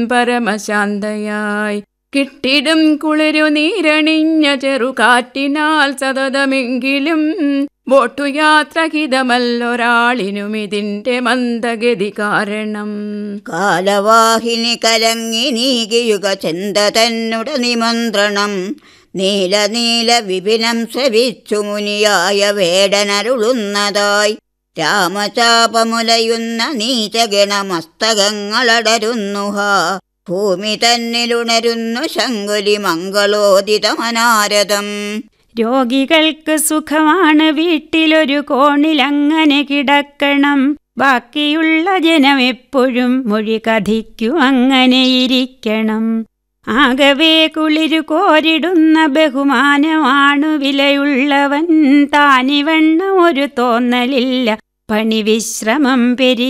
പരമശാന്തയായി കിട്ടിടും കുളിരു നീരണിഞ്ഞ ചെറുകാറ്റിനാൽ സതതമെങ്കിലും ബോട്ടുയാത്രഹിതമല്ലൊരാളിനും ഇതിന്റെ മന്ദഗതി കാരണം കാലവാഹിനി കലങ്ങി നീകിയുക ചെന്ത തന്നുട നിമന്ത്രണം നീല നീല വിപിനം ശ്രവിച്ചു മുനിയായ വേടനരുളുന്നതായി രാമചാപമുലയുന്ന നീചഗണമസ്തകങ്ങളടരുന്നുഹ ഭൂമി തന്നിലുണരുന്നു ശങ്കുലി മംഗളോദിതമനാരദം രോഗികൾക്ക് സുഖമാണ് വീട്ടിലൊരു കോണിൽ അങ്ങനെ കിടക്കണം ബാക്കിയുള്ള ജനം എപ്പോഴും മൊഴി കഥിക്കു അങ്ങനെ ഇരിക്കണം ആകവേ കുളിരു കോരിടുന്ന ബഹുമാനമാണു വിലയുള്ളവൻ താനിവണ്ണം ഒരു തോന്നലില്ല പണി വിശ്രമം പെരി